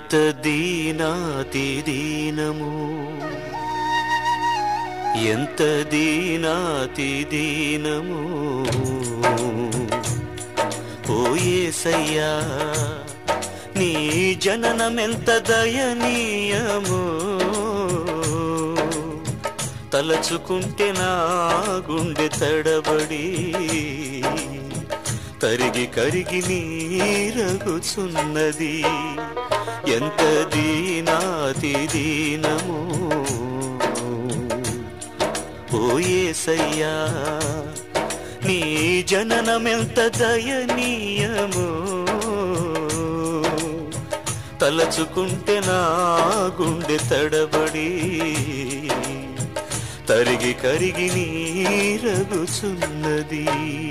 ఎంత దీనాతి దీనము ఎంత దీనాతి దీనము ఓయేసయ్యా నీ జననమెంత దయనీయము తలచుకుంటే నా గుండె తడబడి తరిగి కరిగి నీరగుచున్నది ఎంత దీనాతి దీనము ఓయేసయ్యా నీ జననమెంత దయనీయము తలచుకుంటే నా గుండె తడబడి తరిగి కరిగి నీరగుచున్నది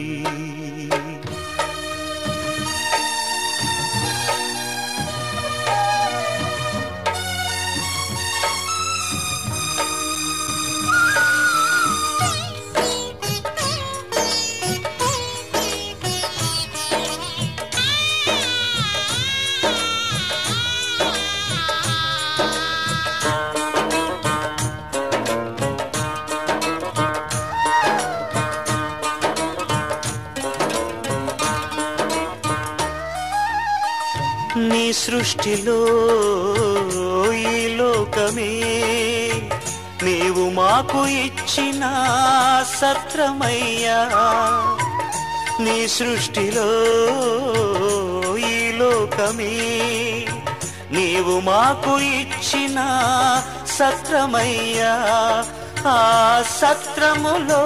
నీ సృష్టిలో ఈ లోకమే నీవు మాకు ఇచ్చిన సత్రమయ్యా నీ సృష్టిలో ఈ లోకమే నీవు మాకు ఇచ్చిన సత్రమయ్యా ఆ సత్రములో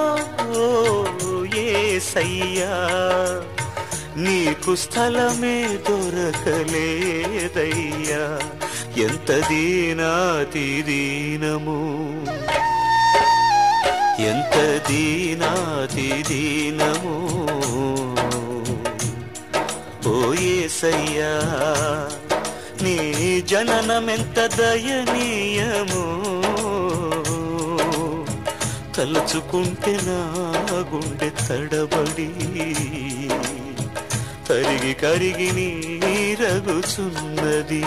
ఏసయ్యా నీకు స్థలమే దొరకలేదయ్యా ఎంత దీనాతి దీనము ఎంత దీనాతి దీనము ఓయేసయ్యా నీ జననమెంత దయనీయము తలుచుకుంటే నా గుండె తడబడి కరిగి కరిగి నీరగుచున్నది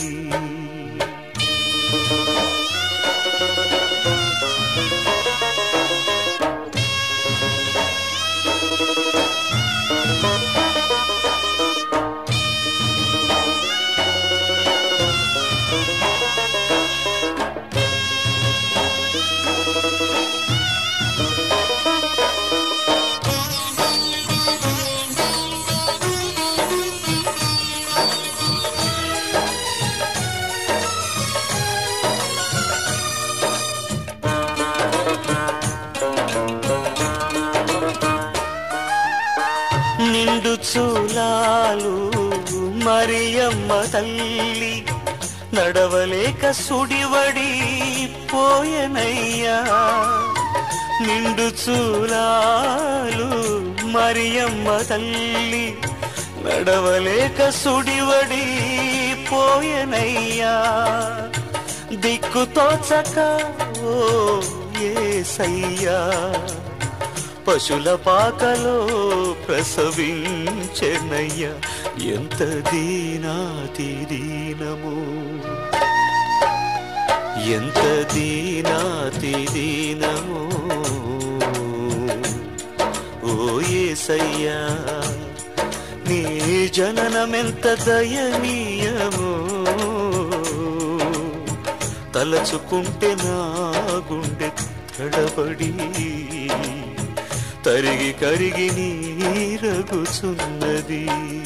నిండు చూలాలు మరియమ్మ తల్లి నడవలేక సుడివడి పోయనయ్యా నిండు చూలాలు మరియమ్మ తల్లి నడవలేక సుడివడి పోయనయ్యా దిక్కు తోచక ఓ ఏసయ్యా పశుల పాకలో ప్రసవించెనయ్య ఎంత దీనాతి దీనము ఎంత దీనాతి దీనము ఓ ఏసయ్యా నీ జననమెంత దయనీయము తలచుకుంటే నా గుండె తడబడి తరిగి కరిగి నీరగుచున్నది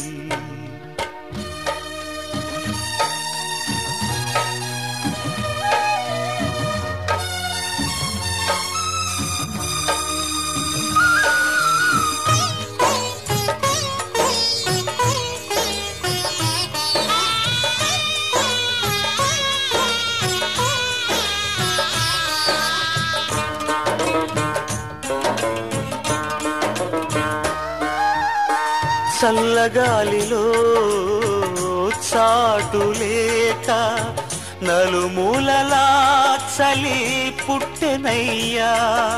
చల్లగాలిలో చాటు లేక నలుమూలలా చలి పుట్టెనయ్యా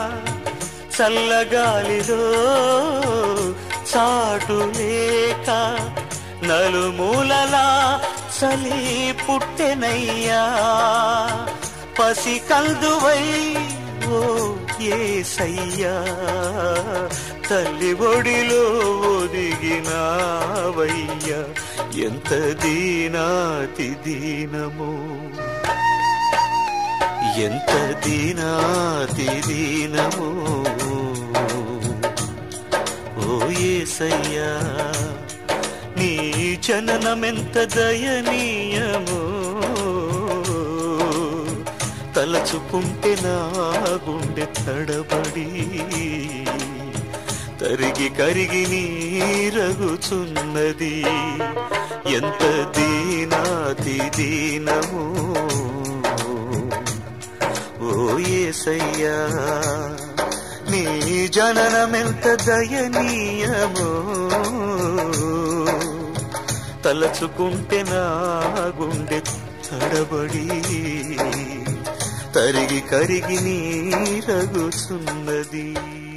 చల్లగాలిలో చాటు లేక నలుమూలలా రాచలి పుట్టెనయ్యా పసి కందువై ఓ ఏసయ్యా తల్లి ఒడిలో ఒదిగినావయ్యా ఎంత దీనాతి దీనమో ఎంత దీనాతి దీనమో ఓ ఏసయ్యా నీ జననమెంత దయనీయమో తలచుకుంటే నా గుండె తడబడి తరిగి కరిగి నీరగుచున్నది ఎంత దీనాతి దీనమో ఓ ఏసయ్యా నీ జననమెంత దయనీయమో తలచుకుంటే నా గుండె తడబడి తరిగి కరిగి నీరగుచున్నది